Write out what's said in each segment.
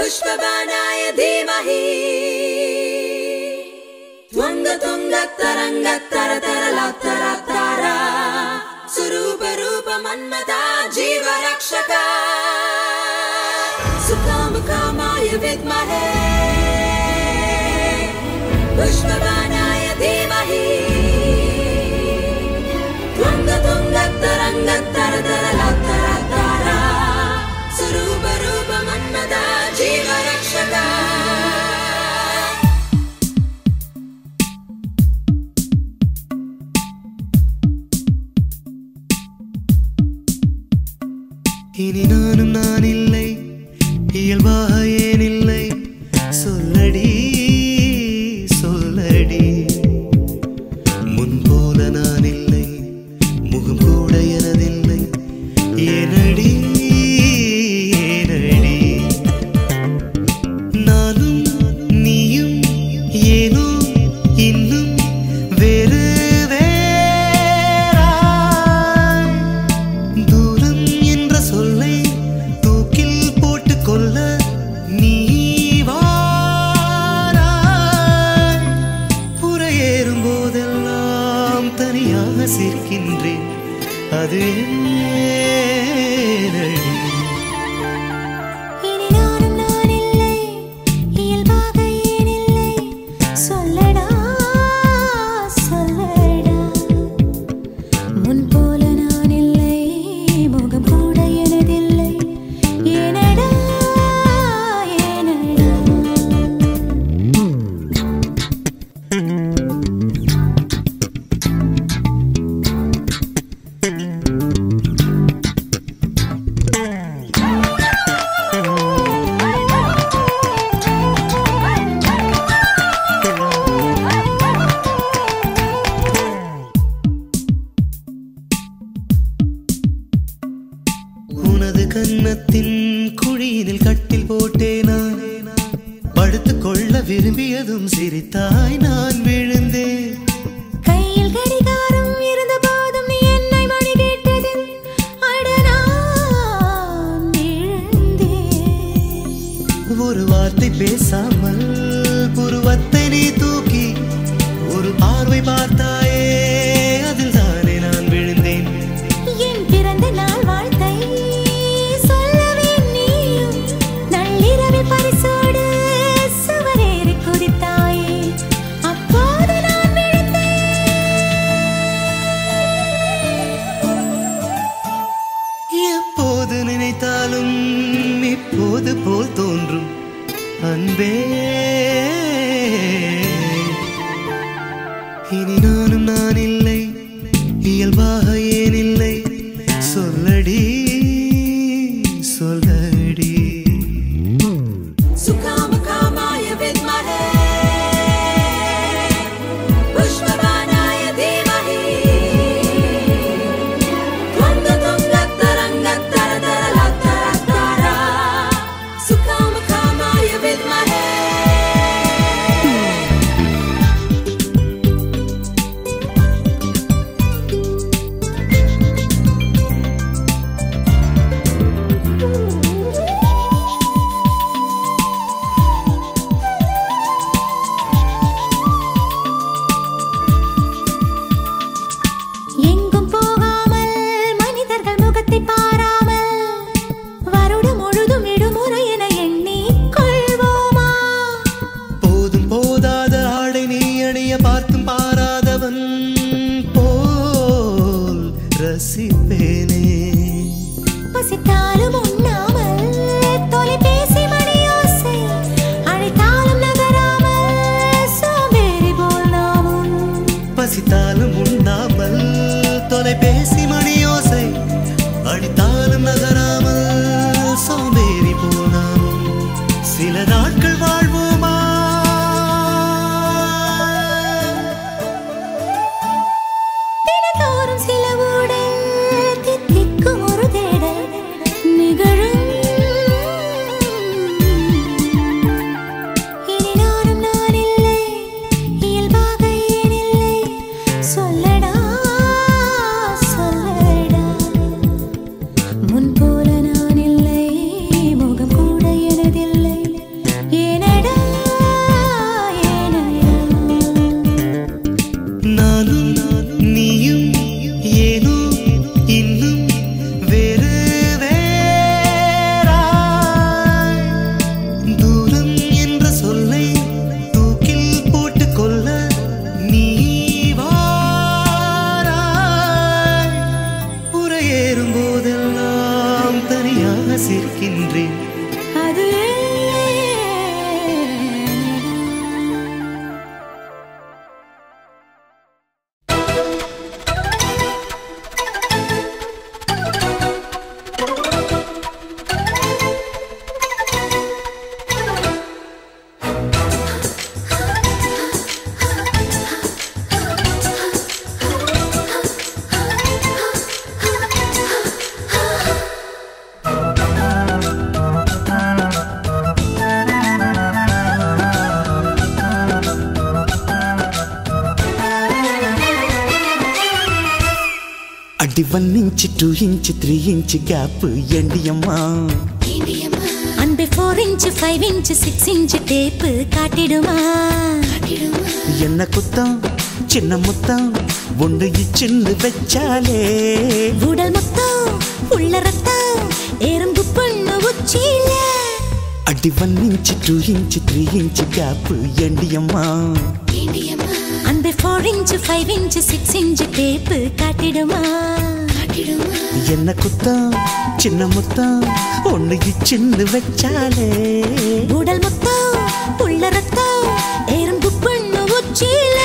पुष्पबाणाय धीमहि त्वङ्ग तुङ्ग तरङ्ग तर तरला तारा स्वरूप रूप मन्मता जीव रक्षका सुकाम कामाय विद्महे पुष्पबाणाय धीमहि त्वङ्ग तुङ्ग तरङ्ग तर तरला तारा स्वरूप रूप मन्मता जीव रक्षका இனி நானும் நான் இல்லை இயல்பாக ஏன் இல்லை சொல்லடி சொல்லடி முன் போல நான் இல்லை முகம் கூட எனதில்லை ஏனடி ஏனடி நானும் நீயும் ஏனோ இன்னும் வேறு வேறாய் தூரம் என்ற சொல்லை தூக்கில் போட்டுக் கொள்ள நீ வாராய் புறையேறும் போதெல்லாம் தனியாக சிரிக்கின்றேன் அது ஏனடி இனி நானும் நான் இல்லை இயல்பாக ஏன் இல்லை சொல்லடா சொல்லடா முன் போல நான் இல்லை முகம் கூட எனதில்லை ஏனடா ஏனடா உனது கன்னத்தின் குழியினில் கட்டில் போட்டே நான் படுத்துக் கொள்ள விரும்பியதும் சிரித்தாய் நான் விழுந்தேன் கையில் கடிகாரம் இருந்த போதும் நீ என்னை மணி கேட்டது அட நான் விழுந்தேன் ஒரு வார்த்தை பேசாமல் புருவத்தை நீ தூக்கி ஒரு பார்வை பார்த்தாயே அதில் தானே நான் விழுந்தேன் என் பிறந்த நாள் வாழ்த்தை சொல்லவே நீயும் நள்ளிரவில் பரிசோடு சுவரேறி குதித்தாயே அப்போது நான் எப்போது நினைத்தாலும் இப்போது போல் தோன்றும் அன்பே இனி நானும் நான் இல்லை இயல்பாக ஏன் இல்லை சொல்லடி சொல்லடி सुकामकामाय विद्महे पुष्पबाणाय धीमहि त्वन्दतुङ्गतरङ्गतरतरलतरतारा सुकामकामाय विद्महे எங்கும் போகாமல் மனிதர்கள் முகத்தை பாராமல் வருடம் முழுதும் விடுமுறை என எண்ணி கொள்வோமா போதும் போதாத ஆடை நீ அணிய பார்த்தும் பாராதவன் போல் ரசிப்பேனே பசித்தாலும் உண்ணாமல் தொலைபேசி மணியோசை அழைத்தாலும் நகராமல் சோம்பேறி போல் நாமும் பசித்தாலும் உண்ணாமல் தொலைபேசி மணியோசை அடித்தாலும் நகராமல் சோம்பேறி போனாலும் சில நாட்கள் வாழ்வோமா தினந்தோறும் சில ஊடல் தித்திக்கும் ஒரு தேடல் நிகழும் இனி நானும் நான் இல்லை இயல்பாக ஏன் இல்லை ரசிக்கின்றேன் அது అడ్డి one inch two inch three inch gap ఎండి అమ్మా அன்பு four inch five inch six inch tape காட்டிடுமா என்ன குத்தம் சின்ன முத்தம் ஒன்று இச்சின்னு வச்சாலே உடல் மொத்தம் உள்ள ரத்தம் எறும்பு பொண்ணு உச்சியில అడ్డి one inch two inch three inch gap ఎండి అమ్మా அன்பு four inch five inch six inch tape காட்டிடுமா என்ன குத்தம் சின்ன முத்தம் ஒன்று இச்சின்னு வச்சாலே உடல் மொத்தம் உள்ள ரத்தம் எறும்பு பொண்ணு உச்சியில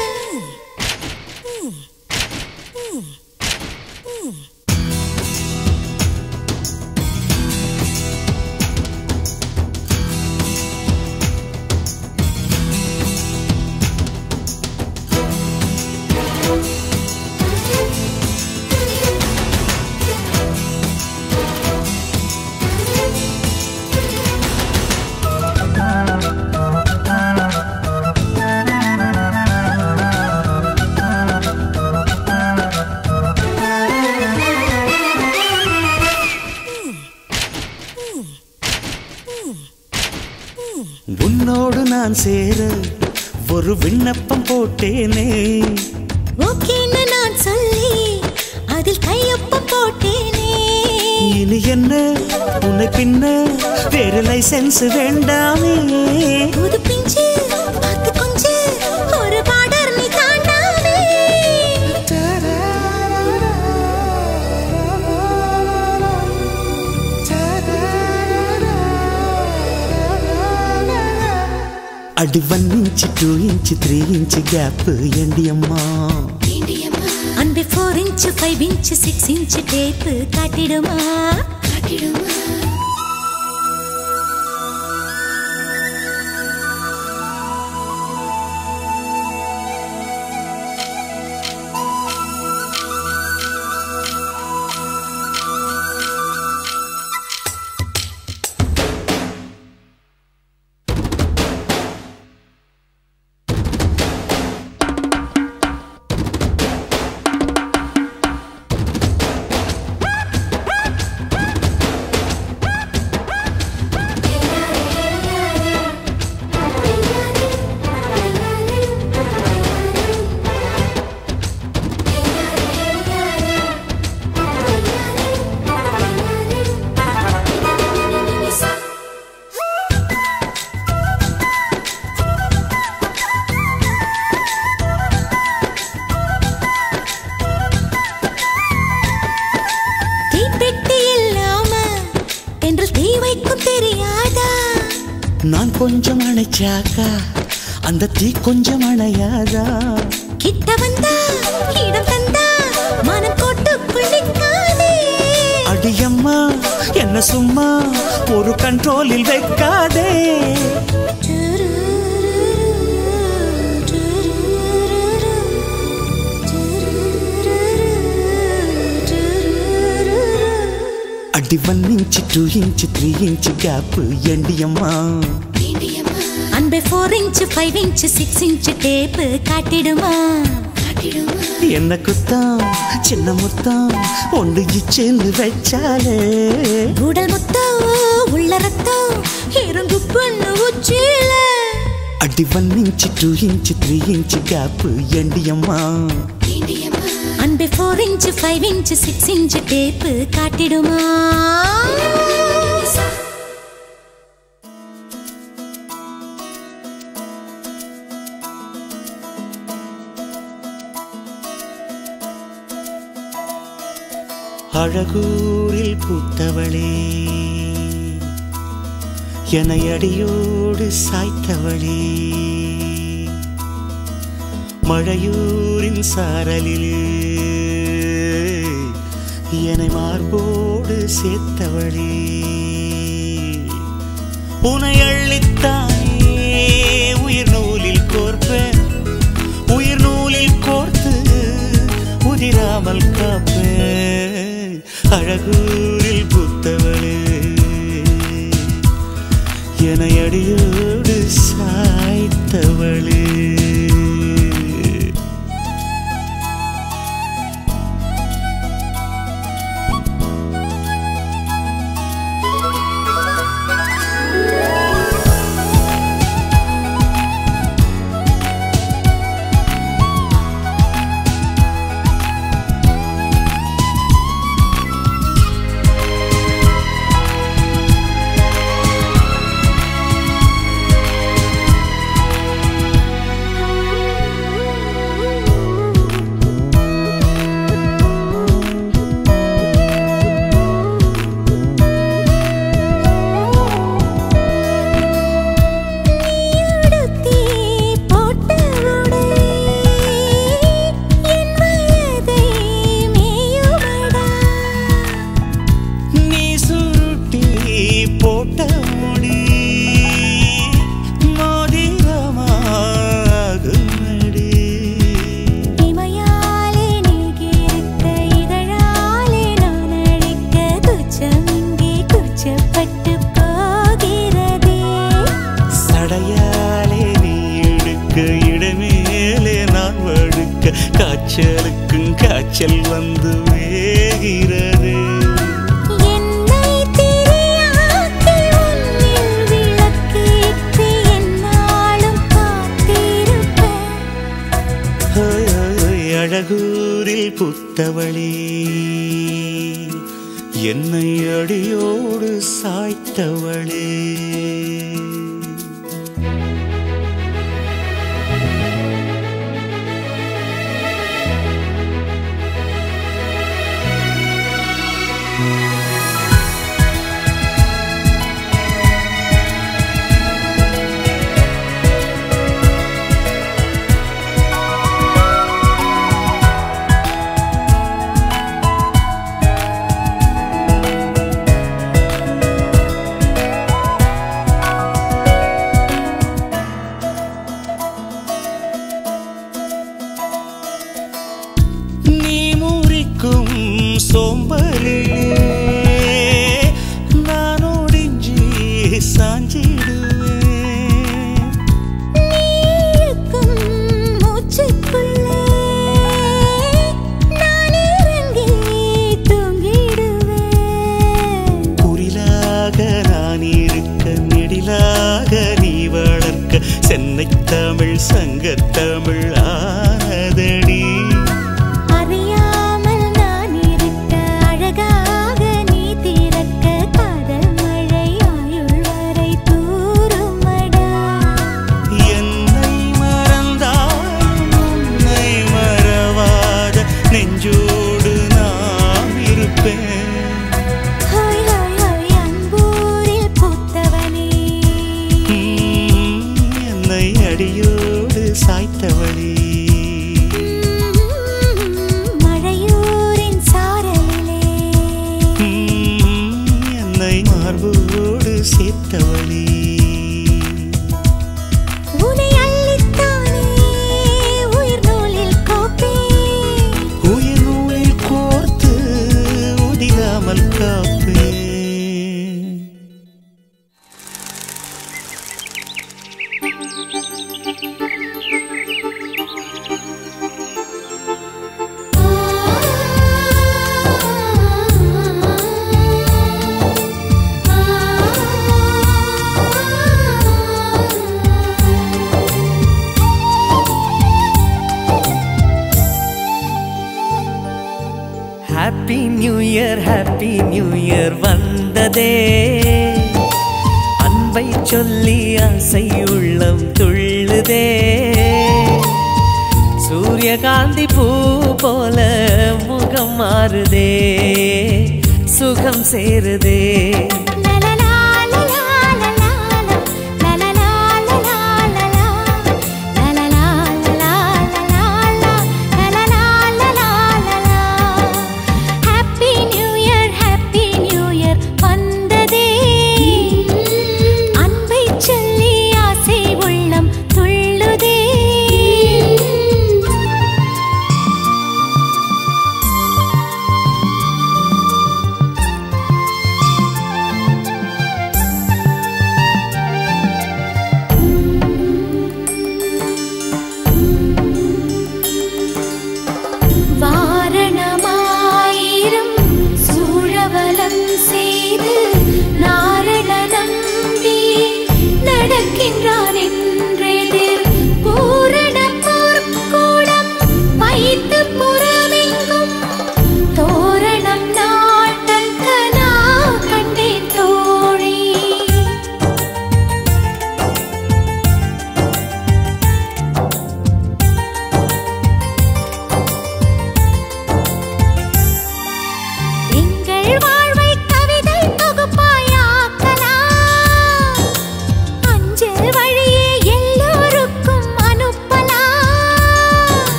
உன்னோடு நான் சேர ஒரு விண்ணப்பம் போட்டேனே ஓகேன்னு நான் சொல்லி அதில் கையொப்பம் போட்டேனே இனி என்ன உன்னை பின்ன வேறு லைசென்ஸ் வேண்டாமே புது பிஞ்சு பார்த்து கொஞ்சு ஒரு பார்டர் நீ தாண்டாமே అడి one inch two inch three inch gap ఎండి అమ్మా அன்பு four inch five inch six inch tape காட்டிடுமா தீப்பெட்டி இல்லாம என்று தீ வைக்கும் தெரியாதா நான் கொஞ்சம் அணைச்சாக்கா அந்த தீ கொஞ்சம் அணையாதா கிட்ட வந்தா இடம் தந்தா மனம் கோட்டுக்குள் நிற்காதே அடியம்மா என்ன சும்மா ஒரு கண்ட்ரோலில் வைக்காதே అడి one inch two inch three inch gap ఎండి అమ్మా அன்பே four inch five inch six inch tape காட்டிடுமா என்ன குத்தம் சின்ன முத்தம் ஒன்று இச்சேன்னு வச்சாலே உடல் மொத்தம் உள்ள ரத்தம் இறங்கு பொண்ணு உச்சியில అడి one inch two inch three inch gap ఎండి అమ్మా அன்பே four inch five inch six inch tape காட்டிடுமா அழகூரில் பூத்தவளே என அடியோடு சாய்த்தவளே மழையூரின் சாரலிலே என்னை மார்போடு சேர்த்தவளே உனை அள்ளித்தானே உயிர் நூலில் கோர்ப்பேன் உயிர் நூலில் கோர்த்து உதிராமல் காப்பேன் அழகூரில் புத்தவளே என அடியோடு சாய்த்தவளே நீயுடுத்தி போட்ட உடை என் வயதை மேயுமடா நீ சுருட்டி போட்ட முடி மோதிரமாகுமடி இமையாலே நீகிருக்க இதழாலே நான் அழைக்க துச்சம் இங்கே கூச்சப்பட்டு போகிறதே சடையாலே நீ எடுக்க இடமேலே நான் வடுக்க காய்ச்சலுக்கும் காய்ச்சல் வந்து வேகிறது என்னை திரியாக்கி உன்னில் விளக்கேற்றி எந்நாளும் காத்திருப்பேன் ஹோய், ஹோய், ஹோய், அழகூரில் புத்தவளே என்னை அடியோடு சாய்த்தவளே நீ முறிக்கும் சோம்பலிலே நான் ஒடிஞ்சி சாஞ்சிடுவேன் நீக்கும் மூச்சுக்குள்ளே நான் இறங்கி தூங்கிடுவேன் குரிலாக நான் இருக்க நெடிலாக நீ வளர்க்க சென்னை தமிழ் சங்கத்தமிழ் ஆனதடி அறியாமல் நான் இருக்க அழகாக நீ திறக்க காதல் மழை ஆயுள் வரை தூருமடா என்னை மறந்தாலும் உன்னை மறவாத நெஞ்சோடு நான் இருப்பேன் ஹாய் ஹாய் ஹாய் அன்பூரில் பூத்தவனே உம், என்னை அடியோடு சாய்த்தவளே மழையூரின் சாரலிலே உம், என்னை மார்போடு சேர்த்தவளே உனை அள்ளித்தானே உயிர் நூலில் கோப்பே உயிர் நூலில் கோர்த்து உதிராமல் காப்பேன் happy new year happy new year வந்ததே அன்பை சொல்லி ஆசை உள்ளம் துள்ளுதே சூரியகாந்தி பூ போல முகம் மாறுதே சுகம் சேருதே லலலா லலா லலா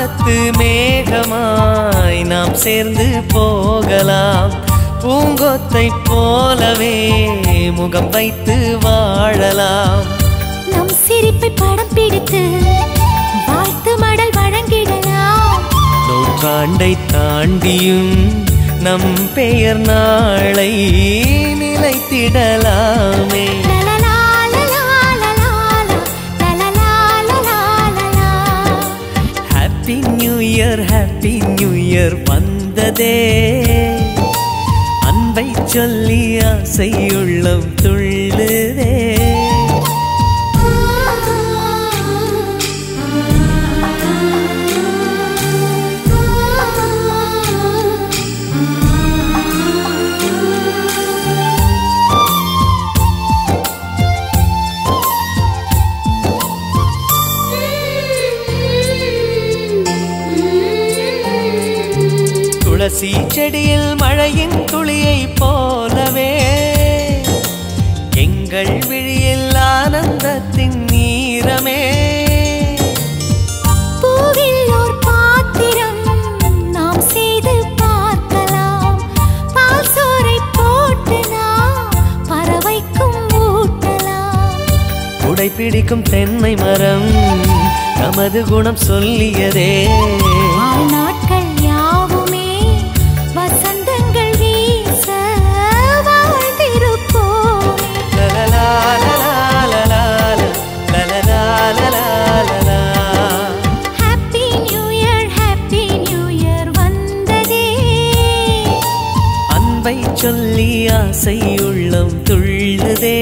வானத்து மேகமாய் நாம் சேர்ந்து போகலாம் பூங்கொத்தை போலவே முகம் வைத்து வாழலாம் நம் சிரிப்பை படம் பிடித்து வாழ்த்து மடல் வழங்கிடலாம் நூற்றாண்டை தாண்டியும் நம் பெயர் நாளை நிலைத்திடலாமே லலலா, லலா, லலா, லலலா, லலா, லலா. Happy new year happy new year வந்ததே அன்பை சொல்லி ஆசை உள்ளம் துள்ளுதே துளசி செடியில் மழையின் துளியை போலவே எங்கள் விழியில் ஆனந்தத்தின் நீரமே பூவில் ஓர் பாத்திரம் நாம் செய்து பார்க்கலாம் பால் சோறை போட்டு நாம் பறவைக்கும் ஊட்டலாம் உடை பிடிக்கும் தென்னை மரம் நமது குணம் சொல்லியதே ஆறு நாட்கள் யாவுமே வசந்தங்கள் வீச வாழ்ந்திருப்போமே லலலா, லலலா, லலலா, லலலா, லலலா. Happy new year happy new year வந்ததே அன்பை சொல்லி ஆசை உள்ளம் துள்ளுதே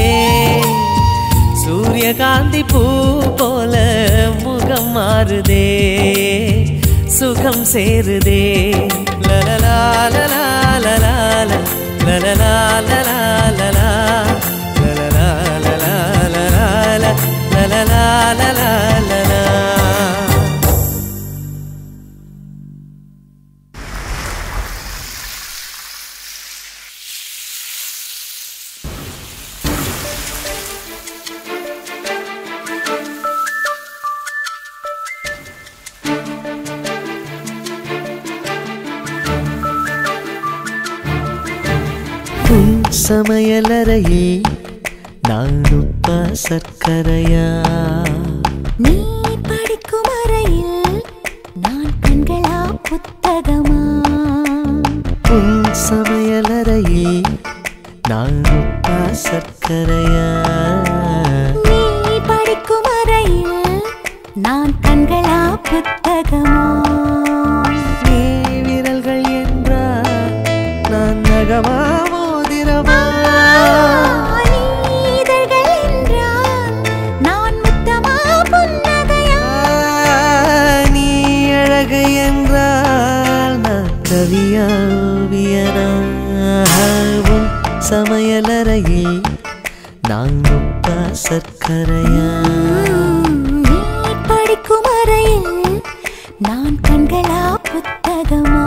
சூரியகாந்தி பூ போல முகம் மாறுதே சுகம் சேருதே லலலா லலா லலா லலலா லலா லலா லலலா லலா லலா லலலா லலா லலா உன் சமையலறையில் நான் உப்பா சர்க்கரையா நீ படிக்கும் அறையில் நான் கண்களா புத்தகமா உன் சமையலறையில் நான் உப்பா சர்க்கரையா நீ படிக்கும் அறையில் நான் கண்களா புத்தகமா நீ விரல்கள் என்றால் நான் நகமா மோதிரமா நீ இதழ்கள் என்றால் நான் முத்தமா புன்னகையா நீ அழகு என்றால் நான் கவியா ஓவியனா உன் சமையலறையில் நான் உப்பா சர்க்கரையா நீ படிக்கும் அறையில் நான் கண்களா புத்தகமா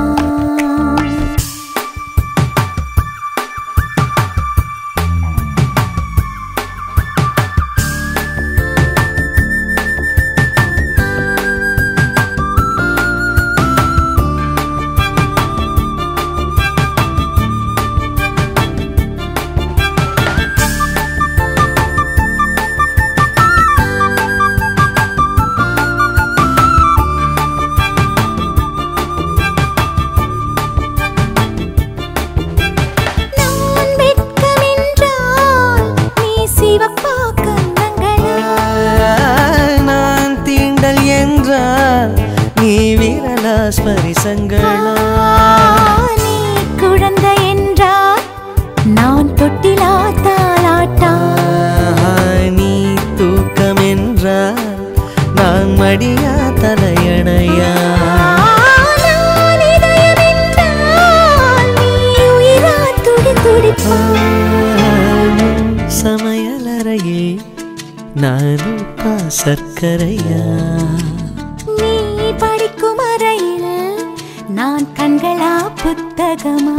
நான் வெட்கமென்றால் நீ சிவப்பா கன்னங்களா நான் தீண்டல் என்றால் நீ விரலா ஸ்பரிசங்களா நீ குழந்தை என்றால் நான் தொட்டிலா தாளாட்டா நீ தூக்கம் என்றால் நான் மடியா தலையணையா நான் இதயம் என்றால் நீ உயிரா துடி துடிப்பா சமையலறையில் நான் உப்பா சர்க்கரையா நீ படிக்கும் அறையில் நான் கண்களா புத்தகமா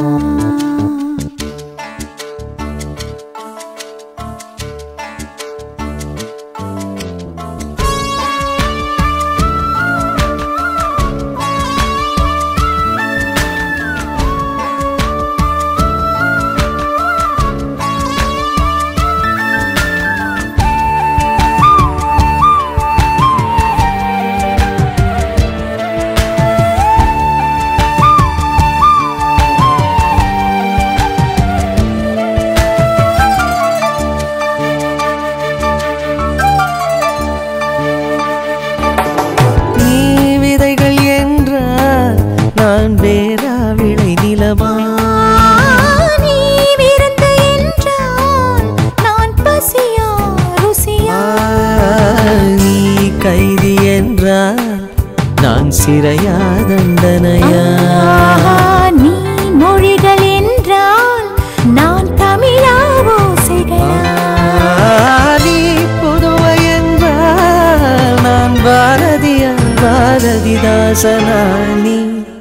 சிறையா தண்டனையா ஆஹா, நீ மொழிகள் என்றால் நான் தமிழா ஓசைகளா நீ புதுவை என்றால் நான் பாரதியா பாரதிதாசனா நீ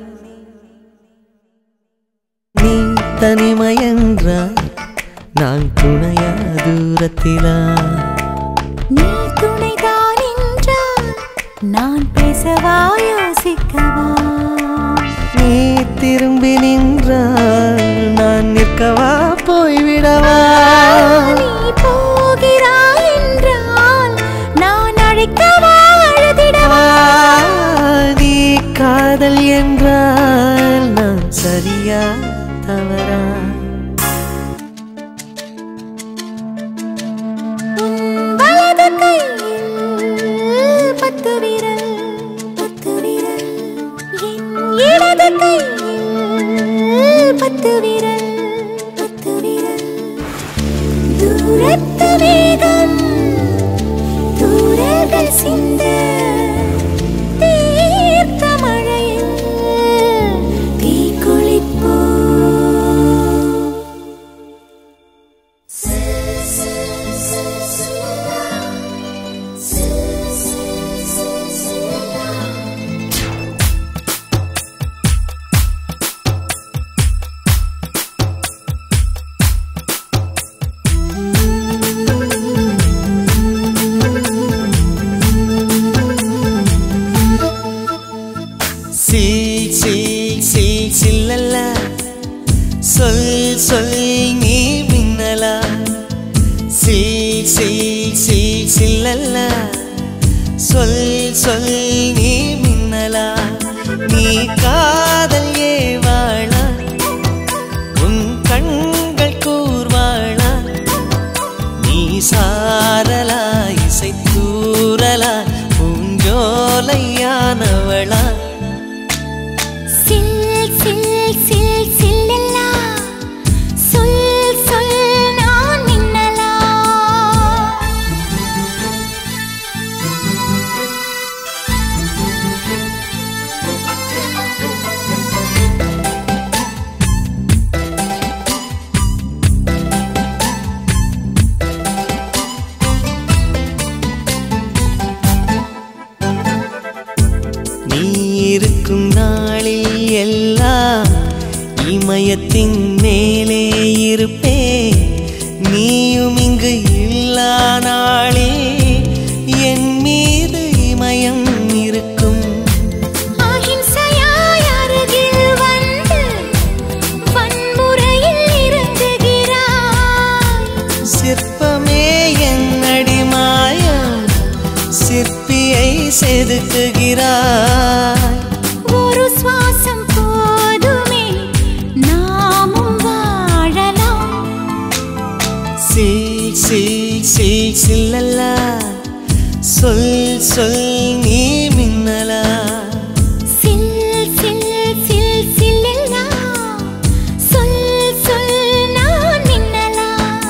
நீ தனிமை என்றால் நான் துணையா தூரத்திலா நீ துணைதான் என்றால் நான் பேசவா யோசிக்கவா நீ திரும்பி நின்றால் நான் நிற்கவா போய்விடவா நீ போகிறாய் என்றால் நான் அழைக்கவா அழுதிடவா நீ காதல் என்றால் நான் சரியா தவறா வலது கையில் பத்து விரல் பத்து விரல் என் இடது கையில் பத்து விரல் பத்து விரல் தூரத்து வேகம் தூரங்கள் சிந்த தீர்த்த மழையில் தீக்குளிப்போ சில் சில் சில் சில்லல்ல சொல் சொல் நீ மின்னலா சில் சில் சில் சில்லல்ல சொல் சொல் நீ மின்னலா நீ காதல் ஏவாளா உன் கண்கள் கூர்வாளா நீ சாரலா இசை தூரலா பூஞ்சோலையானவளா சில் சில் சில் சில்லல்லா சொல் சொல் நான் மின்னலா நீ இருக்கும் நாளில் எல்லாம் இமயத்தின் மேலே இருப்பே நீயும் இங்கு இல்லா நாளே என் மீது இமயம் இருக்கும் அஹிம்சையாய் அருகில் வந்து வன்முறையில் இறங்குகிறாய் சிற்பமே என்னடி மாயம் சிற்பியை செதுக்குகிறாய் ஒரு சுவாசம் போதுமே நாமும் வாழலாம் சில் சில் சில் சில்லல்லா சொல் சொல் நீ மின்னலா சில் சில் சில் சில்லல்லா சொல் சொல் நான் மின்னலா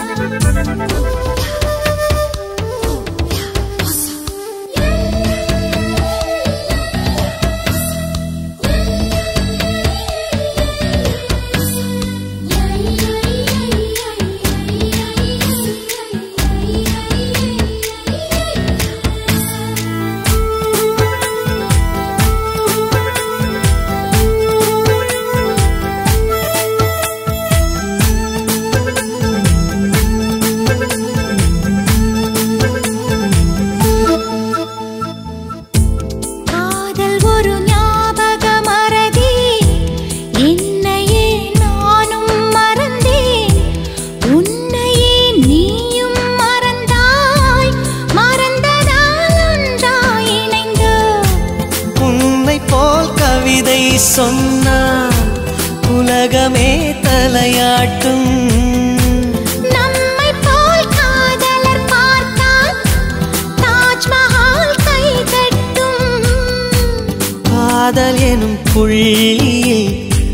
காதல் ஒரு ஞாபக மறதி என்னையே நானும் மறந்தேன் உன்னையே நீயும் மறந்தாய் மறந்ததால் ஒன்றாய் இணைந்தோம் உன்னை போல் கவிதை சொன்னால் உலகமே தலையாட்டும் நம்மை போல் காதலர் பார்த்தால் தாஜ்மஹால் கை தட்டும் காதல் எனும் புள்ளியில்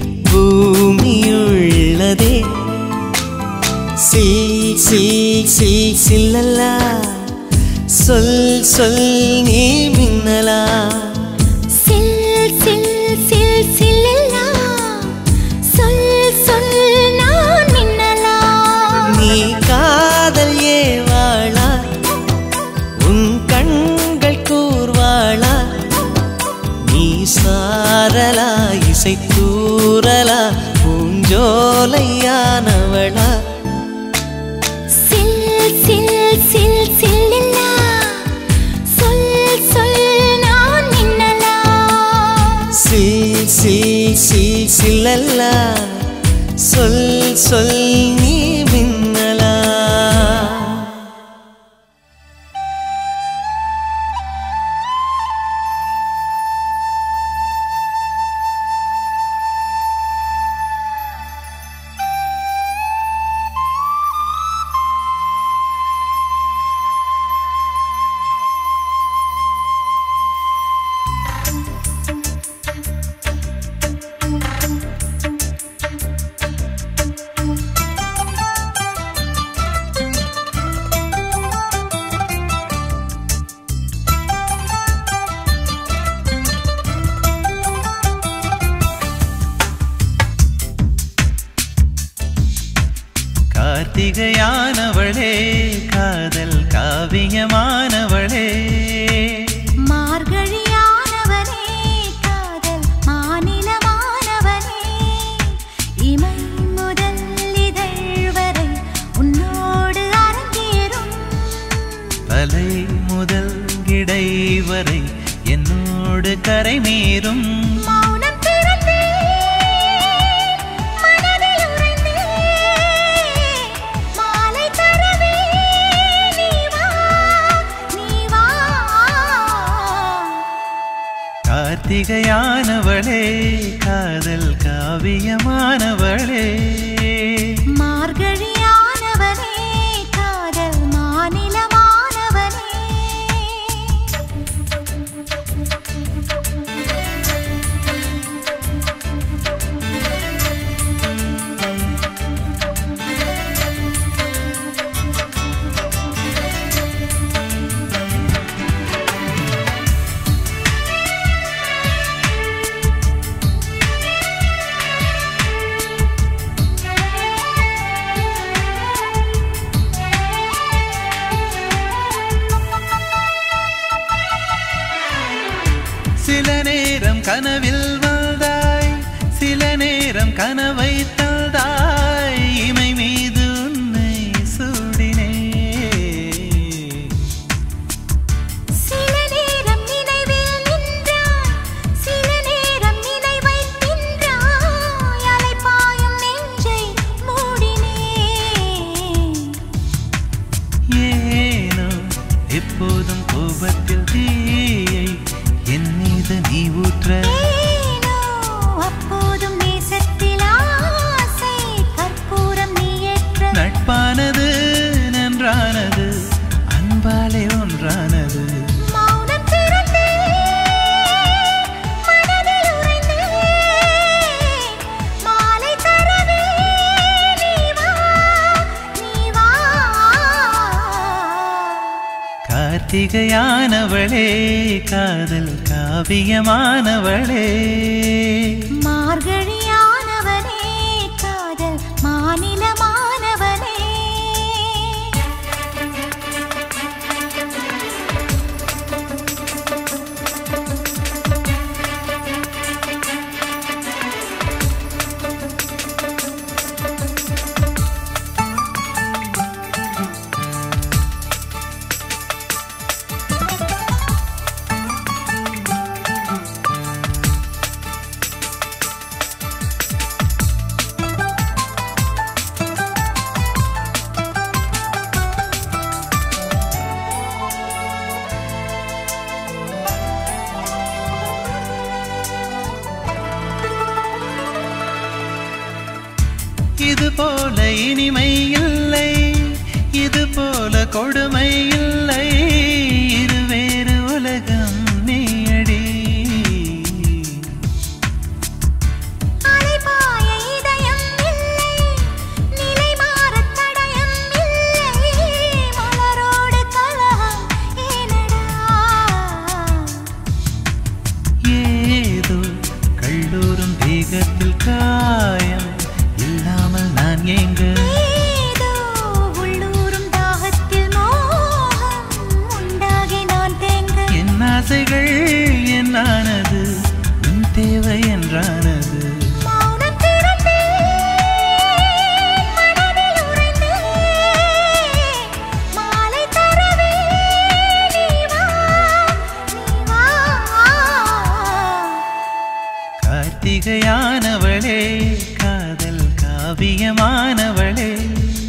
பூமியுள்ளதே சில் சில் சில் சில்லல்லா சொல் சொல் நீ மின்னலா சில் கார்த்திகையானவளா சில் சில் சில் சில்லில்லா சொல் சொல் நான் மின்னலா சில் சில் சில் சில்லல்லா சொல் சொல் நீ மின்னலா கார்த்திகையானவளே காதல் காவியமானவளே மார்கழியானவனே காதல் மாநிலமானவனே இமை முதல் இதழ் வரை உன்னோடு அரங்கேறும் தலை முதல் இடை வரை என்னோடு கரை மீறும் மௌனம் திறந்தே மனதில் உறைந்தே மாலை தரவே நீ வா நீ வா கார்த்திகையானவளே காதல் காவியமானவளே மார்கழியானவனே காதல் மாநிலமானவனே சில நேரம் கனவில் வந்தாய் சில நேரம் கனவை தந்தாய் இமை மீது உன்னை சூடினே சில நேரம் நினைவில் நின்றாய் சில நேரம் நினைவை தின்றாய் அலைபாயும் நெஞ்சை மூடினே ஏனோ எப்போதும் கோபத்தில் தீயை என் மீது நீ ஊற்ற ஏனோ அப்போதும் நேசத்தில் ஆசை கற்பூரம் நீ ஏற்ற நட்பானது நன்றானது அன்பாலே ஒன்றானது மௌனம் திறந்தே மனதில் உறைந்தே மாலை தரவே நீ வா நீ வா கார்த்திகையானவளே காதல் காவியமானவளே மார்கழியானவனே காதல் மாநிலமானவனே இது போல இனிமை இல்லை இது போல கொடுமை இல்லை இருவேறு உலகம் நீயடி அலைபாய இதயம் இல்லை நிலை மாறத் தடயம் இல்லை மலரோடு கலகம் ஏனடா ஏதோ கல்லூரும் தேகத்தில் காயம் இல்லாமல் நான் எங்க ஏதோ பிரியமானவளே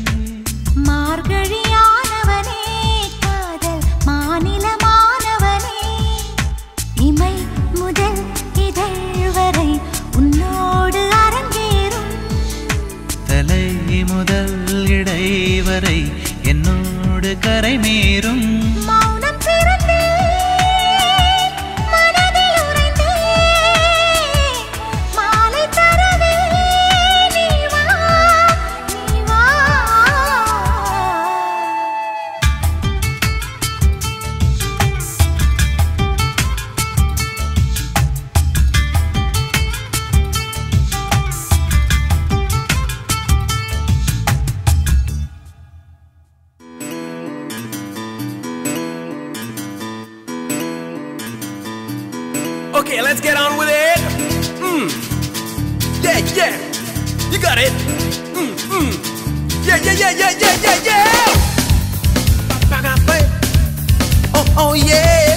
மார்கழியானவனே காதல் மாநிலமானவனே இமை முதல் இதழ் வரை உன்னோடு அரங்கேறும் தலை முதல் இடை வரை என்னோடு கரை மீறும் மௌனம் திறந்தேன், மனதில் உறைந்தேன். மாலை தரவே நீ வா, நீ வா. Okay, let's get on with it. Mm. Yeah, yeah. You got it. Mm, mm. Yeah, yeah, yeah, yeah, yeah, yeah, yeah. Ba-ba-ga-ba. Oh, oh, yeah.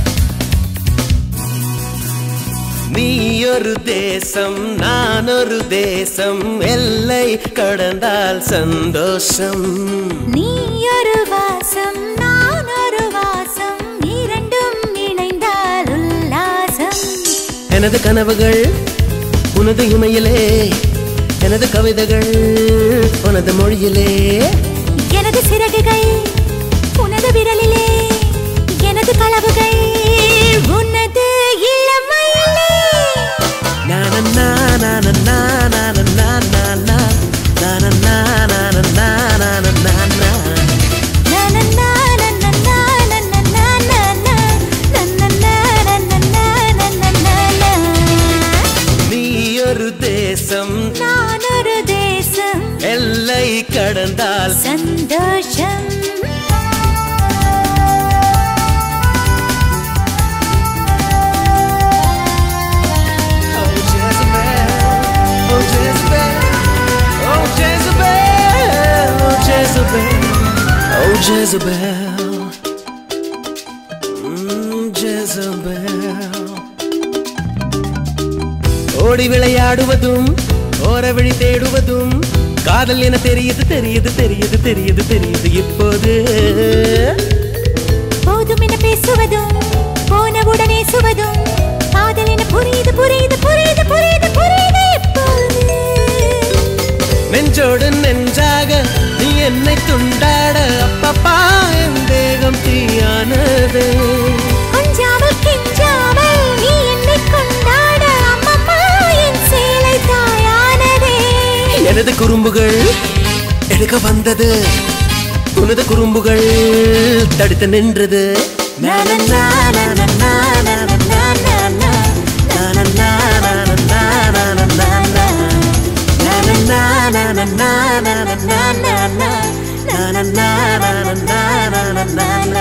நீ ஒரு தேசம் நான் ஒரு தேசம் எல்லை கடந்தால் சந்தோஷம் நீ ஒரு வாசம் நான் ஒரு வாசம் இரண்டும் இணைந்தால் உல்லாசம் எனது கனவுகள் உனது இமையிலே எனது கவிதைகள் உனது மொழியிலே எனது சிறகுகள் உனது விரலிலே எனது களவுகள் உனது இளமையிலே நானன்னா, நானன்னா, நானன்னா, நானா. நானன்னா, நானன்னா, நானன்னா, நானா. நனன்னா, நனன்னா, நனன்னா, நனன்னா, நனன்னா, நனன்னா, நனன்னா. நீ ஒரு தேசம் நான் ஒரு தேசம் எல்லை கடந்தால் சந்தோஷம் Oh Jezebel, oh Jezebel, oh Jezebel, oh Jezebel, oh Jezebel, mm, Jezebel. ஓடி விளையாடுவதும் ஓர வழி தேடுவதும் காதல் என தெரியுது தெரியுது தெரியுது தெரியுது தெரியுது இப்போது போதும் என பேசுவதும் போனவுடன் ஏசுவதும் காதல் என புரியுது புரியுது புரியுது புரியுது புரியுது இப்போது நெஞ்சோடு நெஞ்சாக நீ என்னை துண்டாட அப்பப்பா என் தேகம் தீயானது கொஞ்சாமல் கிஞ்சாமல் நீ என்னை கொண்டாட அம்மம்மா என் சேலை தாயானதே எனது குறும்புகள் எடுக்க வந்தது உனது குறும்புகள் தடுத்து நின்றது நானன்னா, நானன்னா, நானன்னா, நானா. நானன்னா, நானன்னா, நானன்னா, நானா. நானன்னா, நானன்னா, நானன்னா, நானா. நானன்னா, நானன்னா, நானன்னா, நானா.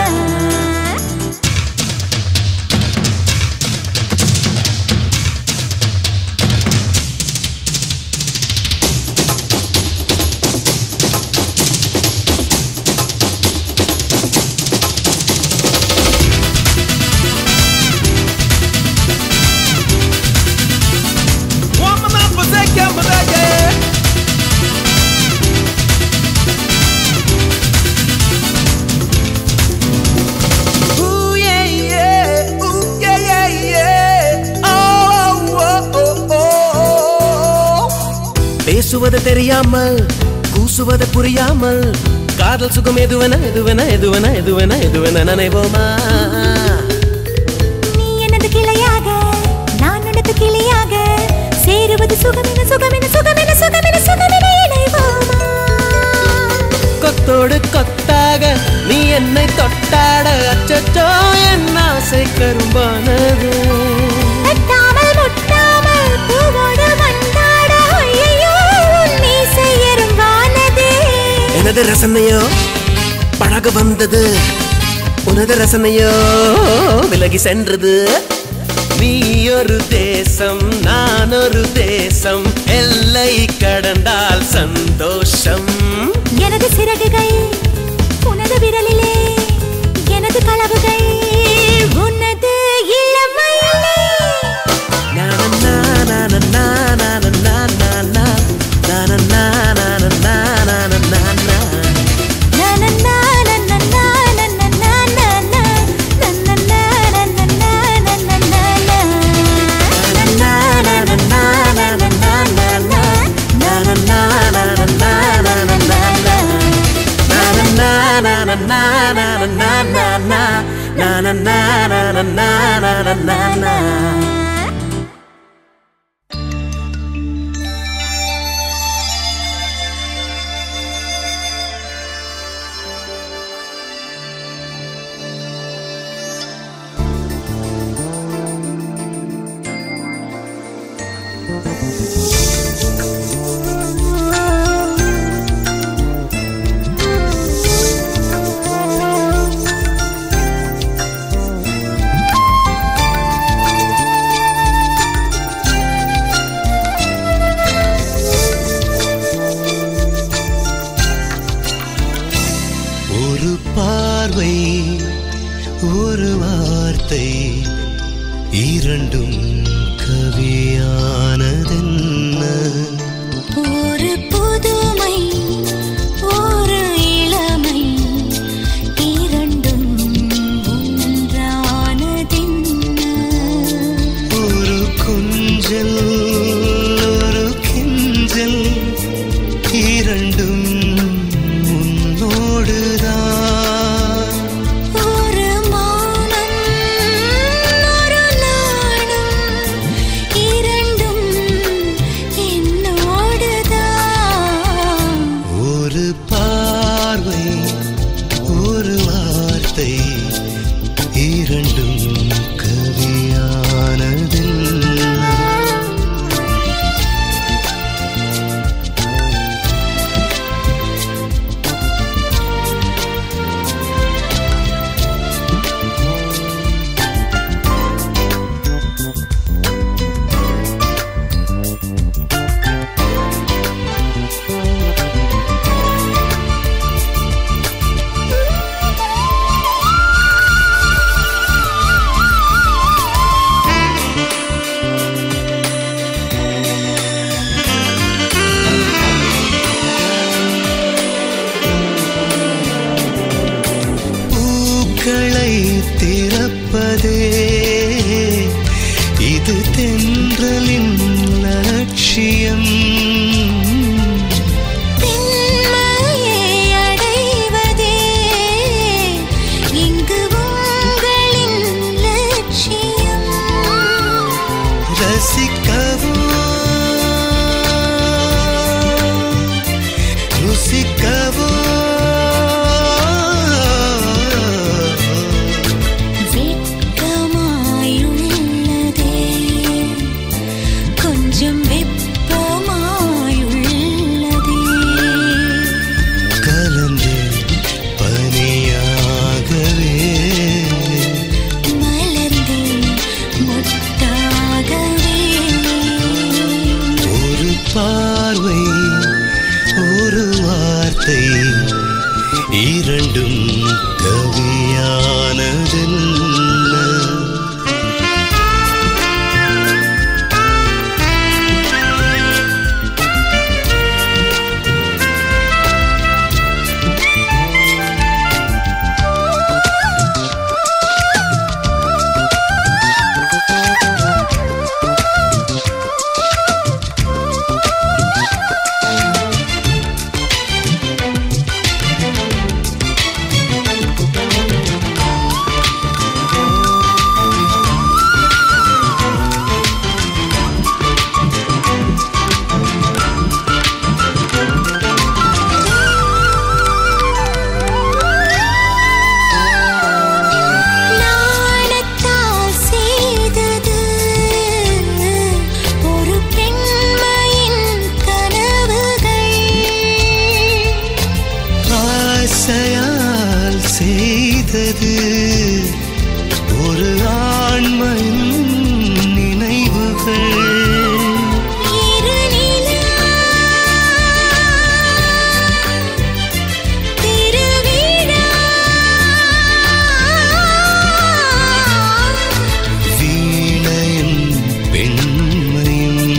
Woman up, but they can't, but they can't. Ooh, yeah, yeah. Ooh, yeah, yeah, yeah. Oh, oh, oh, oh, oh. பேசுவது தெரியாமல் கூசுவது புரியாமல் காதல் சுகம் எதுவென எதுவென எதுவென எதுவென எதுவென நினைவோமா நீ எனது கிளையாக நான் உனக்கு கிளியாக சேருவது சுகமென சுகமென சுகமென சுகமென சுகமென இணைவோமா கொத்தோடு கொத்தாக நீ என்னை தொட்டாட அச்சச்சோ என் ஆசை கரும்பானது தட்டாமல் முட்டாமல் பூவோடு வந்தாட ஐயையோ உன் மீசை எறும்பானதே எனது ரசனையோ பழக வந்தது உனது ரசனையோ விலகி சென்றது நீ ஒரு தேசம் நான் ஒரு தேசம் எல்லை கடந்தால் சந்தோஷம் எனது சிறகுகள் உனது விரலிலே எனது களவுகள் உனது இளமையிலே நானன்னா, நானன்னா, நானன்னா, நானா. நானன்னா, நானன்னா, na na na na na na na na na na na na na na na na ஒரு பார்வை ஒரு வார்த்தை இரண்டும் கவியானதென்ன ஒரு புதுமை ஒரு இளமை இரண்டும் ஒன்றானதென்ன ஒரு கொஞ்சல் ஒரு கிஞ்சல் இரண்டும் உன்னோடுதான் ஒரு மௌனம் ஒரு நாணம் இரண்டும் என்னோடுதான் ஒரு பார்வை ஒரு வார்த்தை இரண்டும் கவியானதென்ன பூக்களை திறப்பதே இது தென்றலின் லட்சியம் பெண்மையை அடைவதே இங்கு உங்களின் லட்சியம் ரசிக்கவோ ருசிக்கவோ வெட்கமாயுள்ளதே கொஞ்சம் வெப்பமாயுள்ளதே கலந்து பனியாகவே மலர்ந்து மொட்டாகவே ஒரு பார்வை ஒரு வார்த்தை இரண்டும் கவியானதென்ன நாணத்தால் செய்தது ஒரு பெண்மையின் கனவுகள் ஆசையால் செய்தது ஒரு ஆண்மையின் நினைவுகள் இருநிலா திருவிழா வீணையும் பெண்மையும்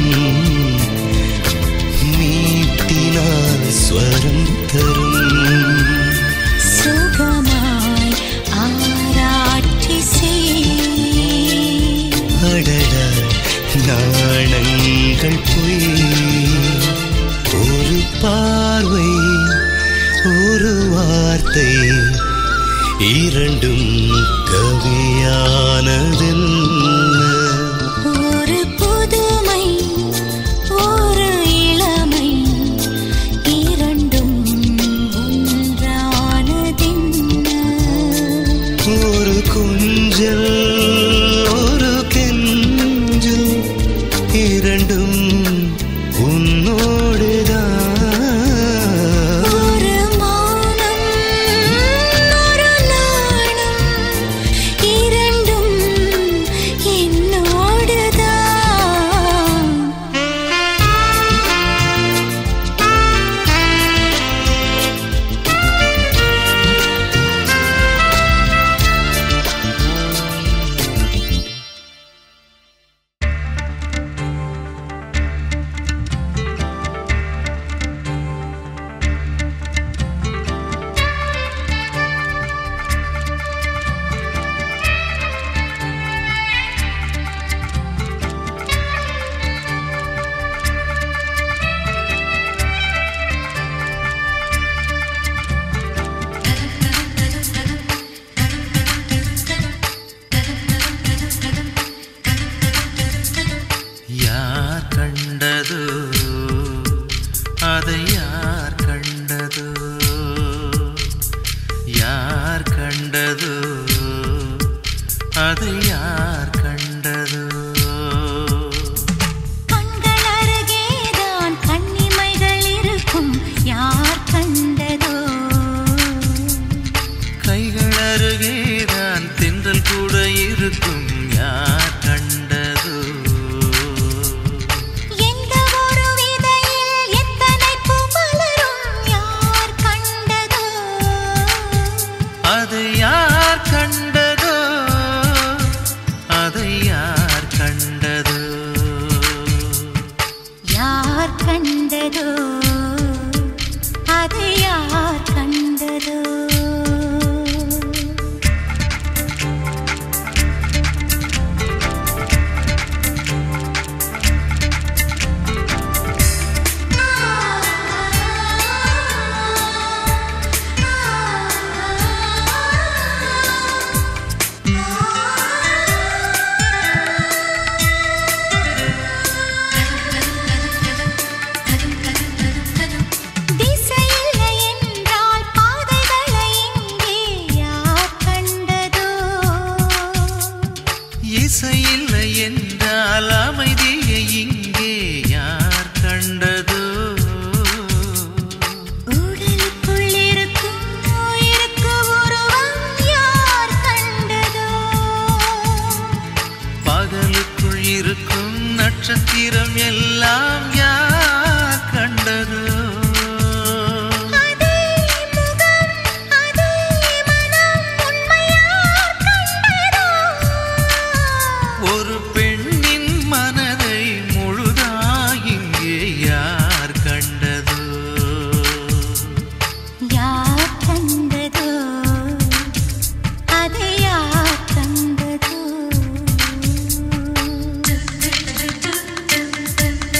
நீட்டினால் ஸ்வரம் தரும் சுகமாய் ஆராதிக்க வார்த்தை இரண்டும் கவியானதென்ன ஒரு புதுமை ஒரு இளமை இரண்டும் ஒன்றானதென்ன ஒரு குஞ்சல் ஒரு கெஞ்சல் இரண்டும் உன்னோடுதான் ஒரு மௌனம் ஒரு நாணம் இரண்டும் என்னோடுதான் யார் கண்டதோ அதை யார் கண்டதோ யார் கண்டதோ அதை யார் கண்டதோ கண்கள் அருகேதான் கண்ணிமைகள் இருக்கும் யார் கண்டதோ கைகள் அருகேதான் தென்றல் கூட இருக்கும் யார் கண்டதோ எந்த ஒரு விதையில் எத்தனை பூ மலரும் யார் கண்டதோ அதை யார் கண்டதோ அதை யார் கண்டதோ யார் கண்டதோ அதை யார் கண்டதோ திசையில்லை என்றால் பாதைகளை இங்கே யார் கண்டதோ இசையில்லை என்றால் அமைதியை இங்கே யார் கண்டதோ உடலுக்குள் இருக்கும் உயிருக்கு உருவம் யார் கண்டதோ பகலுக்குள் இருக்கும் நட்சத்திரம் எல்லாம் யார் கண்டதோ அதே முகம் அதே மனம் உண்மை யார் கண்டதோ ஒரு பெண்ணின் மனதை முழுதாய் இங்கே யார் கண்டதோ யார் கண்டதோ அதை யார் கண்டதோ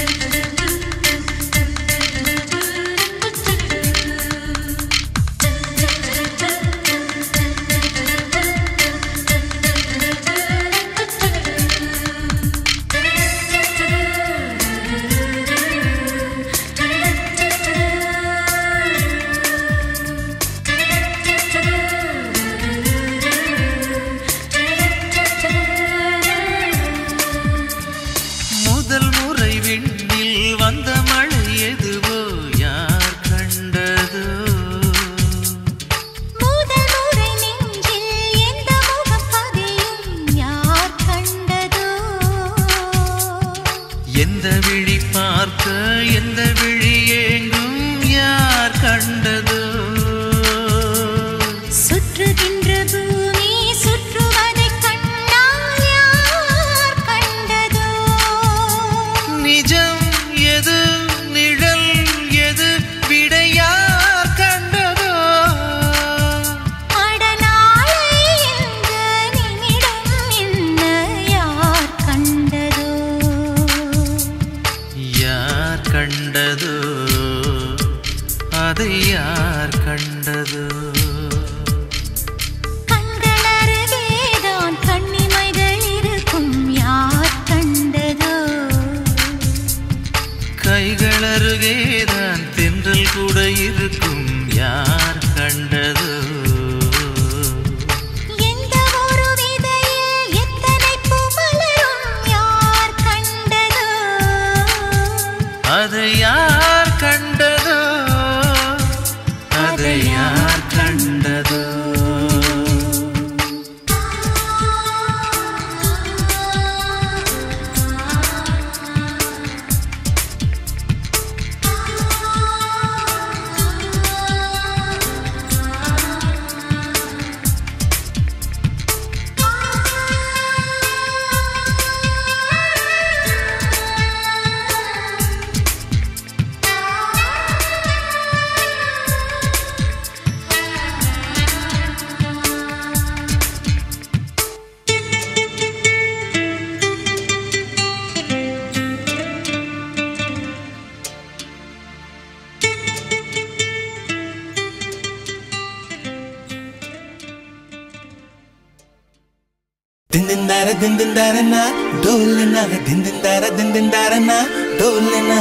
ದಿಂದಿಂದಾರ ದಿಂದಿಂದಾರನ ಡೋಲನ ದಿಂದಿಂದಾರ ದಿಂದಿಂದಾರನ ಡೋಲನ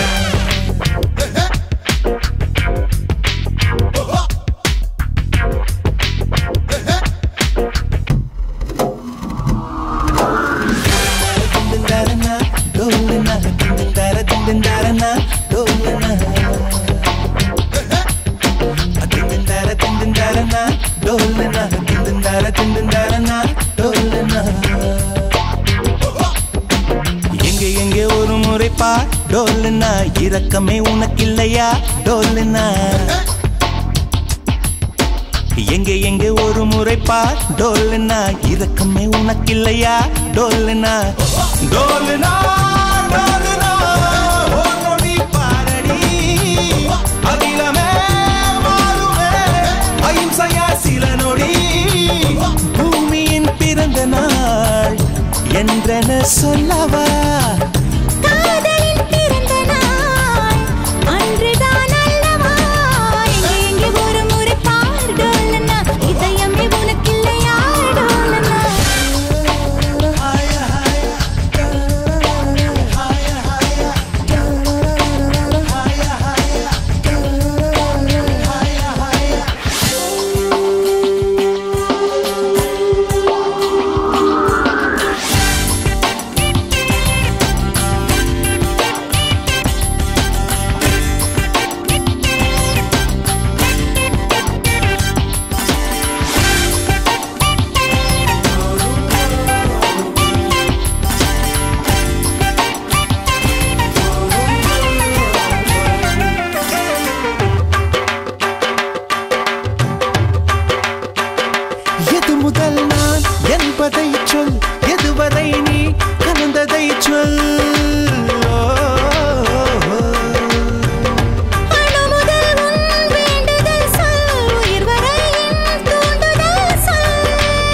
ದಿಂದಿಂದಾರನ ಡೋಲನ ದಿಂದಿಂದಾರ ದಿಂದಿಂದಾರನ ಡೋಲನ ದಿಂದಿಂದಾರ ದಿಂದಿಂದಾರನ ಡೋಲನ ದಿಂದಿಂದಾರ ದಿಂದಿಂದಾರನ ಡೋಲನ எங்கே எங்கே ஒரு முறை பா டோலுனா இரக்கமே உனக்கில்லையா டோலுனா எங்கே எங்கே ஒரு முறை பா டோலுனா இரக்கமே உனக்கில்லையா டோலுனா டோலுனா டோலுனா ஒரு நொடி பாரடி அகிலமே மாறுமே அகிம்சையா சில நொடி பூமியின் பிறந்த நாள் என்றென சொல்லவா காதலின் பிறந்த நாள் அன்றுதான் அல்லவா எங்கே எங்கே ஒரு முறை பார் டோலனா இதயமே உனக்கில்லையா டோலனா எது முதல் நான் என்பதை சொல் எதுவரை நீ கலந்ததை சொல் ஓ, ஓ, ஓ. அணு முதல் உன் வேண்டுதல் சொல் உயிர் வரை என் தூண்டுதல் சொல்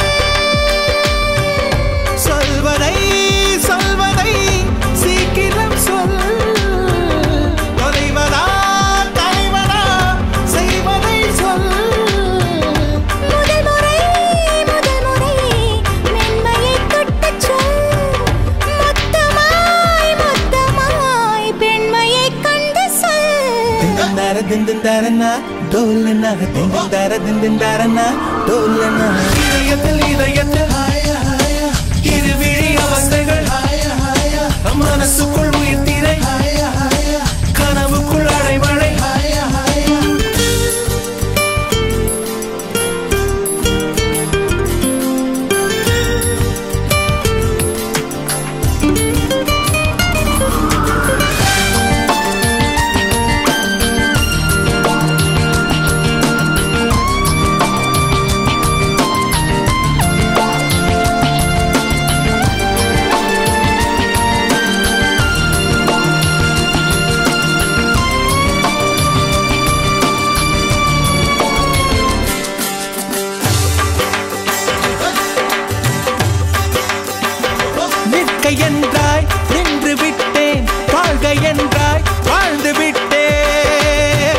சொல்வதை சொல்வதை சீக்கிரம் சொல் தொலைவதா தலைவதா செய்வதை சொல் முதல் முறை முதல் முறை மென்மையை தொட்டுச் சொல் மொத்தமாய் மொத்தமாய் பெண்மையை கண்டு சொல் திந்தந்தார திந்தந்தாரனா டோலனா திந்தந்தார திந்தந்தாரனா டோலனா இதயத்தில் இதயத்தில் ஹாய ஹாய இருவிழி அவஸ்தைகள் ஹாய ஹாய மனசுக்குள் உயிர் திரை ஹாய ஹாய கனவுக்குள் அடைமழை ஹாய ஹாய நிற்க என்றாய் நின்று விட்டேன் வாழ்க என்றாய் வாழ்ந்து விட்டேன்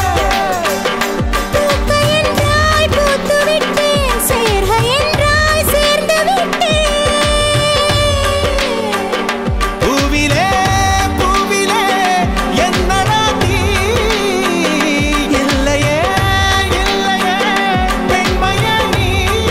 பூக்க என்றாய் பூத்து விட்டேன் சேர்க என்றாய் சேர்ந்து விட்டேன் பூவிலே பூவிலே என்னடா நீ இல்லையே இல்லையே பெண்மையே நீ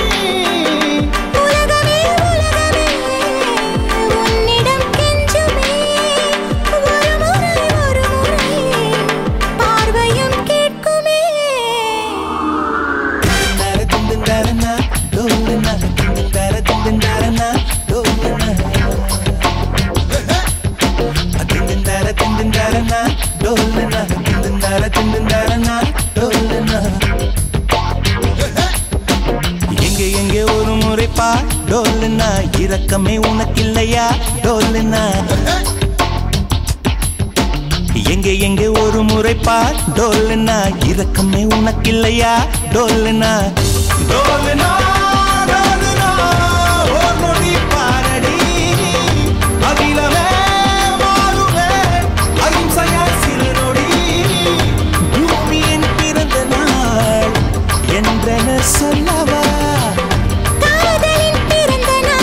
உலகமே உலகமே உன்னிடம் கெஞ்சுமே ஒரு முறை ஒரு முறை பார்வையும் கேட்குமே திந்தந்தார திந்தந்தாரனா டோலனா திந்தந்தார திந்தந்தாரனா டோலனா திந்தந்தார திந்தந்தாரனா டோலனா திந்தந்தார திந்தந்தாரனா டோலனா எங்கே எங்கே ஒரு முறை பா டோலனா இரக்கமே உனக்கில்லையா டோலனா எங்கே எங்கே ஒரு முறை பார் டோலுனா இரக்கமே உனக்கில்லையா டோலுனா டோலுனா டோலுனா ஒரு நொடி பாரடி அகிலமே மாறுமே அகிம்சையா சிறு நொடி பூமியின் பிறந்த நாள் என்றென சொல்லவா காதலின் பிறந்த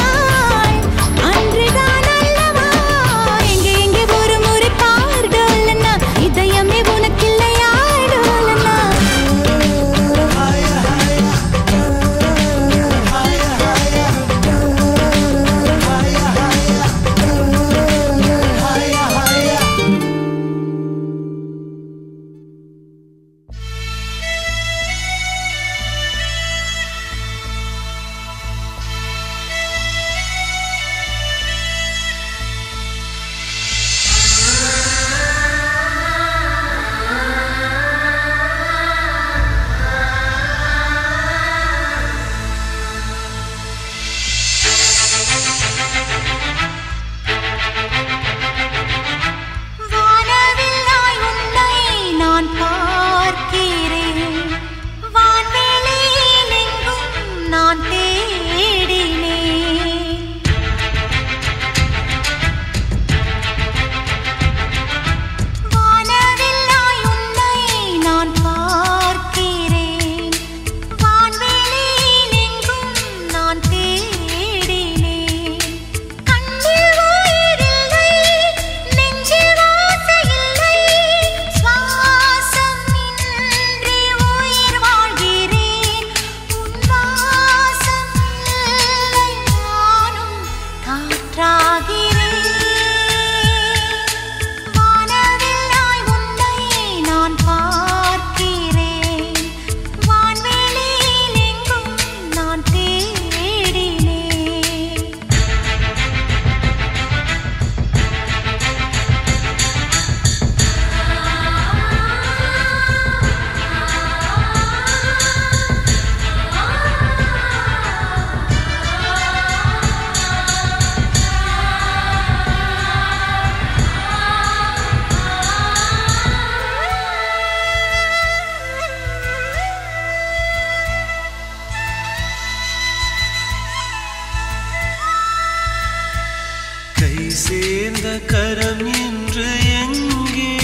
சேர்ந்த கரம் என்று எங்கே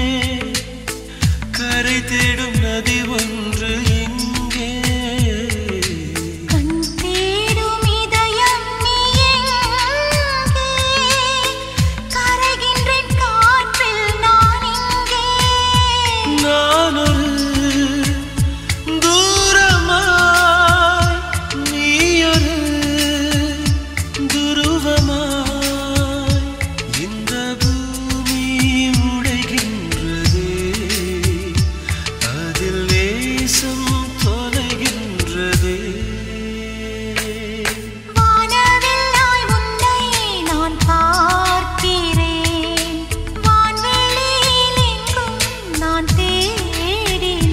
கரை தேடும் நதி ஒன்று எங்கே கண் தேடும் இதயம் நீ எங்கே? கரைகின்றேன் காற்றில் நான் இங்கே. நான் ஒரு தூரமாய் நீ ஒரு துருவமாய் இந்த பூமி உடைகின்றதே அதில் நேசம் தொலைகின்றதே வானவில்லாய் உன்னை நான் பார்க்கிறேன். வான்வெளியில் எங்கும் நான் தேடினேன்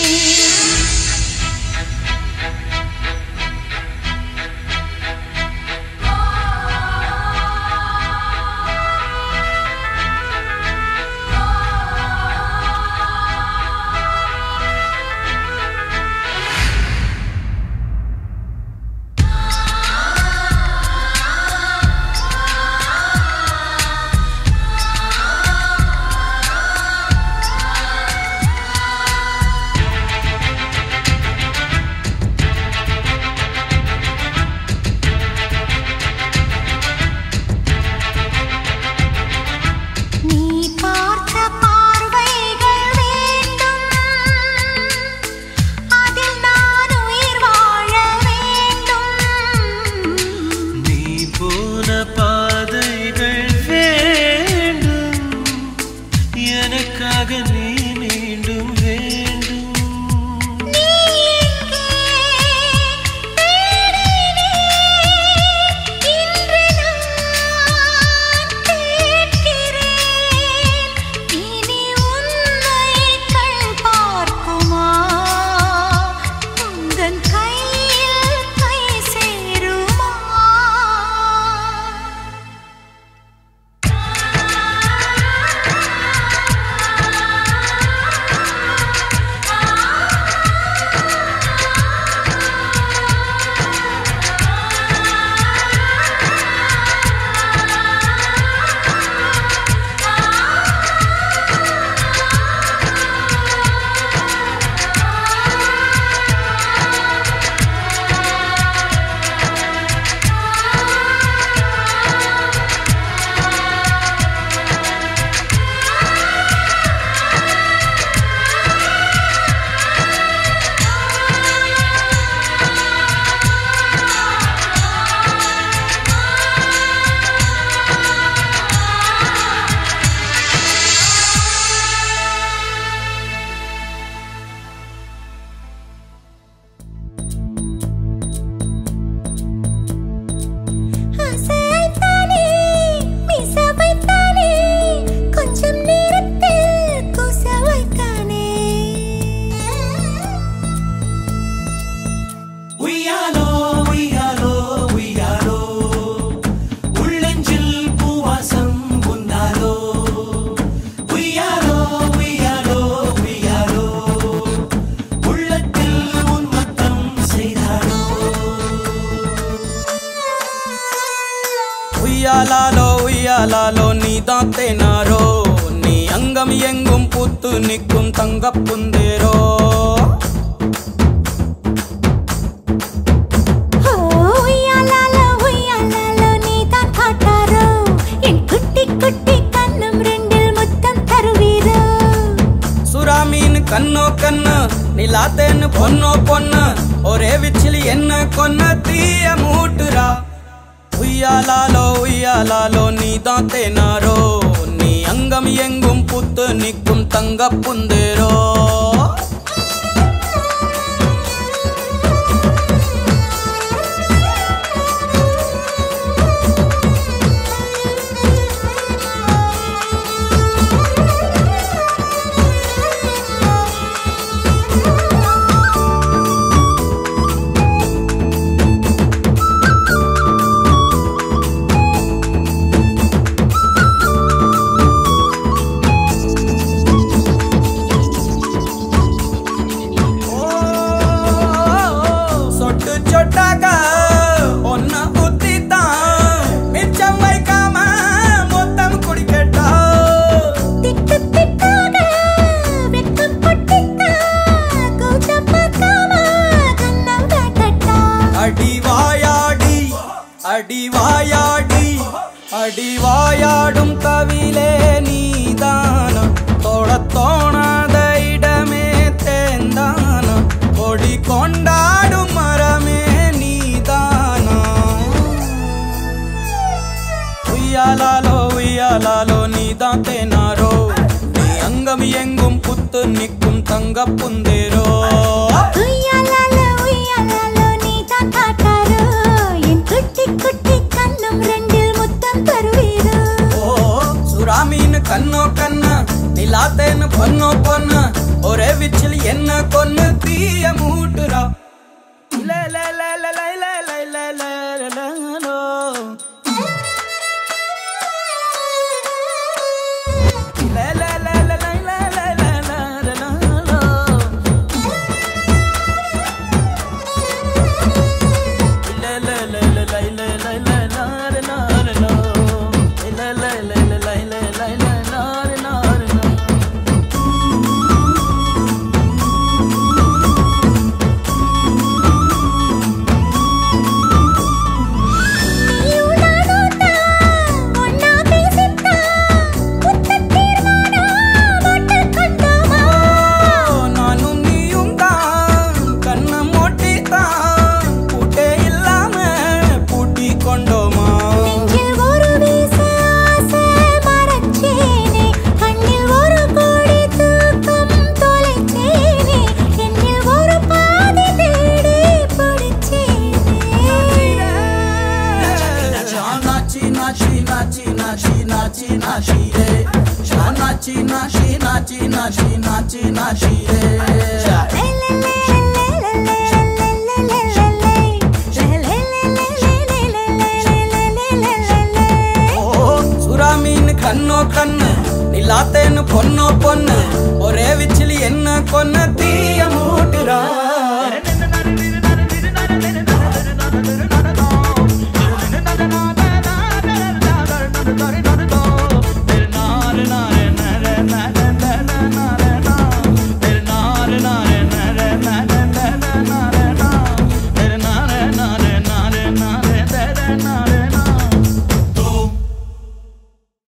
நீ பார்த்த பார்வைகள் வேண்டும் அதில் நான் உயிர் வாழ வேண்டும் நீ போன பாதைகள் வேண்டும் எனக்காக நீ மீண்டும் வேண்டும் நீ எங்கே தேடினேன் இன்று நான் கேட்கிறேன் இனி உன்னை கண் பார்க்குமா உந்தன் கையில் கை சேருமா அசைத்தானே மிசவைத்தானே கொஞ்சம் நேரத்தில் குசவைத்தானே உய்யாலோ உய்யாலோ உய்யாலோ உள்ளெஞ்சில் பூவாசம் உன்னாலோ உய்யாலோ உய்யாலோ உய்யாலோ உள்ளத்தில் உன்மத்தம் செய்தாலோ உய்யாலாலோ உய்யாலாலோ நீ தான் தேனாரோ நீ அங்கம் எங்கும் பூத்து நிற்கும் தங்கப் புந்தேரோ ஓ உய்யாலாலோ உய்யாலாலோ நீதான் காட்டாரோ என் குட்டி குட்டி கண்ணம் ரெண்டில் முத்தம் தருவீரோ சுறா மீன் கண்ணோ கண்ணு நிலாத்தேன்னு பொண்ணோ பொண்ணு ஒரே விச்சிலி என்ன கொன்ன தீய மூட்டுரா உய்யாலாலோ உய்யாலாலோ நீ தான் தேனாரோ நீ அங்கம் எங்கும் பூத்து நிற்கும் தங்கப் புந்தேரோ அடிவாயாடி அடிவாயாடும் கவிலே நீதானா தோட தோணாத இடமே தேந்தானா கொடி கொண்டாடும் மரமே நீதானா உய்யாலாலோ உய்யாலாலோ நீதான் தேனாரோ நீ அங்கம் எங்கும் புத்து நிற்கும் தங்க புந்தேரோ உய்யாலாலோ, உய்யாலாலோ, நீதான் காட்டாரோ. என் குட்டி குட்டி கண்ணும் ரெண்டில் முத்தம் தருவீரோ ஓ சுறாமீன் கண்ணோ கண்ணு நிலாத்தேன்னு பொண்ணோ பொண்ணு ஒரே விச்சில் என்ன கொன்னு தீய மூட்டுறா லே, லே, லே, லே, லே, லே, லே, லே, லே, லே, லே, லோ. லே, லே, லே, லே, லே, லே, லே, லே, லே, லே, லோ. லே, லே, லே, லே, லே, லே, லே, லே, லா, ரே, லா, ரே, லோ. லே, லே, லே, லே, லே, லே, லே, லே, லா, ரே, லா, ரே, லோ. நீயும் நானும் தான் ஒண்ணா பேசித்தான் புத்தத் தீர்மானம் போட்டுக் கொண்டோமா? நானும் நீயும் தான் கண்ணை மூட்டித்தான் பூட்டே இல்லாம பூட்டி கொண்டோமா நெஞ்சில் ஒரு வீச ஆசை மறைச்சேனே. கண்ணில் ஒரு கோடி தூக்கம் தொலைச்சேனே. என்னில் ஒரு பாதி தேடி பிடிச்சேனே. நாச்சி நாச்சி நாச்சி நாச்சி நாச்சி நாச்சி ரே நாச்சி நாச்சி நாச்சி நாச்சி நாச்சி நாச்சி ரே ஓ சுறாமீன் கண்ணோ கண்ணு நிலாத்தேன்னு பொண்ணோ பொண்ணு ஒரே விச்சிலி என்ன கொன்ன தீய மூட்டுறா